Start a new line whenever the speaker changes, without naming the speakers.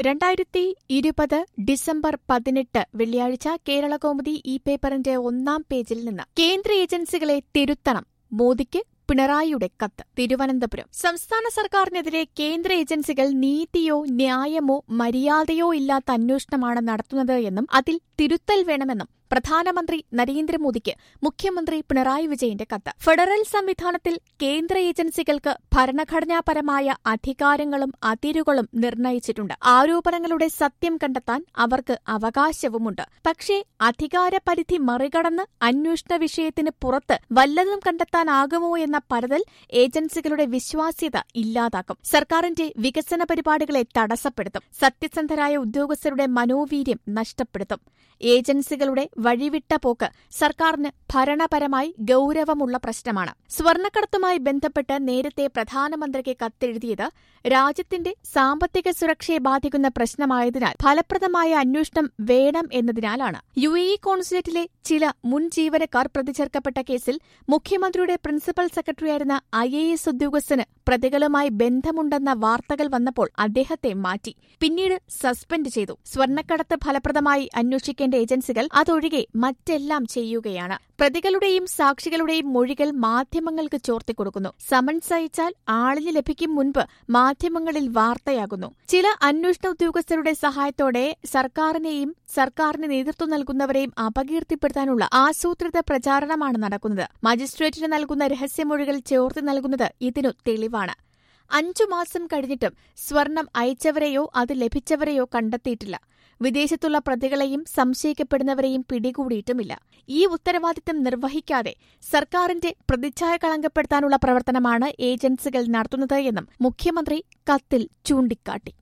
രണ്ടായിരത്തി ഇരുപത് ഡിസംബർ പതിനെട്ട് വെള്ളിയാഴ്ച കേരളകൗമുദി ഈ പേപ്പറിന്റെ ഒന്നാം പേജിൽ നിന്ന് കേന്ദ്ര ഏജൻസികളെ തിരുത്തണം മോദിക്ക് പിണറായിയുടെ കത്ത് തിരുവനന്തപുരം സംസ്ഥാന സർക്കാരിനെതിരെ കേന്ദ്ര ഏജൻസികൾ നീതിയോ ന്യായമോ മര്യാദയോ ഇല്ലാത്ത അന്വേഷണമാണ് നടത്തുന്നത് എന്നും അതിൽ തിരുത്തൽ വേണമെന്നും പ്രധാനമന്ത്രി നരേന്ദ്രമോദിക്ക് മുഖ്യമന്ത്രി പിണറായി വിജയന്റെ കത്ത് ഫെഡറൽ സംവിധാനത്തിൽ കേന്ദ്ര ഏജൻസികൾക്ക് ഭരണഘടനാപരമായ അധികാരങ്ങളും അതിരുകളും നിർണയിച്ചിട്ടുണ്ട് ആരോപണങ്ങളുടെ സത്യം കണ്ടെത്താൻ അവർക്ക് അവകാശവുമുണ്ട് പക്ഷേ അധികാരപരിധി മറികടന്ന് അന്വേഷണ വിഷയത്തിന് പുറത്ത് വല്ലതും കണ്ടെത്താനാകുമോ എന്ന പരതൽ ഏജൻസികളുടെ വിശ്വാസ്യത ഇല്ലാതാക്കും സർക്കാരിന്റെ വികസന പരിപാടികളെ തടസ്സപ്പെടുത്തും സത്യസന്ധരായ ഉദ്യോഗസ്ഥരുടെ മനോവീര്യം നഷ്ടപ്പെടുത്തും ഏജൻസികളുടെ വഴിവിട്ട പോക്ക് സർക്കാരിന് ഭരണപരമായി ഗൌരവമുള്ള പ്രശ്നമാണ് സ്വർണ്ണക്കടത്തുമായി ബന്ധപ്പെട്ട് നേരത്തെ പ്രധാനമന്ത്രിക്ക് കത്തെഴുതിയത് രാജ്യത്തിന്റെ സാമ്പത്തിക സുരക്ഷയെ ബാധിക്കുന്ന പ്രശ്നമായതിനാൽ ഫലപ്രദമായ അന്വേഷണം വേണം എന്നതിനാലാണ് യു എ ഇ കോൺസുലേറ്റിലെ ചില മുൻ ജീവനക്കാർ പ്രതിചേർക്കപ്പെട്ട കേസിൽ മുഖ്യമന്ത്രിയുടെ പ്രിൻസിപ്പൽ സെക്രട്ടറിയായിരുന്ന ഐ എ എസ് ഉദ്യോഗസ്ഥന് പ്രതികളുമായി ബന്ധമുണ്ടെന്ന വാർത്തകൾ വന്നപ്പോൾ അദ്ദേഹത്തെ മാറ്റി പിന്നീട് സസ്പെൻഡ് ചെയ്തു സ്വർണ്ണക്കടത്ത് ഫലപ്രദമായി അന്വേഷിക്കേണ്ട ഏജൻസികൾ അതൊഴികെ മറ്റെല്ലാം ചെയ്യുകയാണ് പ്രതികളുടെയും സാക്ഷികളുടെയും മൊഴികൾ മാധ്യമങ്ങൾക്ക് ചോർത്തിക്കൊടുക്കുന്നു സമൻസ് അയച്ചാൽ ആളിന് ലഭിക്കും മുൻപ് മാധ്യമങ്ങളിൽ വാർത്തയാകുന്നു ചില അന്വേഷണ ഉദ്യോഗസ്ഥരുടെ സഹായത്തോടെ സർക്കാരിനെയും സർക്കാരിന് നേതൃത്വം നൽകുന്നവരെയും അപകീർത്തിപ്പെടുത്താനുള്ള ആസൂത്രിത പ്രചാരണമാണ് നടക്കുന്നത് മജിസ്ട്രേറ്റിന് നൽകുന്ന രഹസ്യമൊഴികൾ ചോർത്തി നൽകുന്നത് ഇതിനു തെളിവാണ് അഞ്ചു മാസം കഴിഞ്ഞിട്ടും സ്വർണം അയച്ചവരെയോ അത് ലഭിച്ചവരെയോ കണ്ടെത്തിയിട്ടില്ല വിദേശത്തുള്ള പ്രതികളെയും സംശയിക്കപ്പെടുന്നവരെയും പിടികൂടിയിട്ടുമില്ല ഈ ഉത്തരവാദിത്തം നിർവഹിക്കാതെ സർക്കാരിന്റെ പ്രതിച്ഛായ കളങ്കപ്പെടുത്താനുള്ള പ്രവർത്തനമാണ് ഏജൻസികൾ നടത്തുന്നത് എന്നും മുഖ്യമന്ത്രി കത്തിൽ ചൂണ്ടിക്കാട്ടി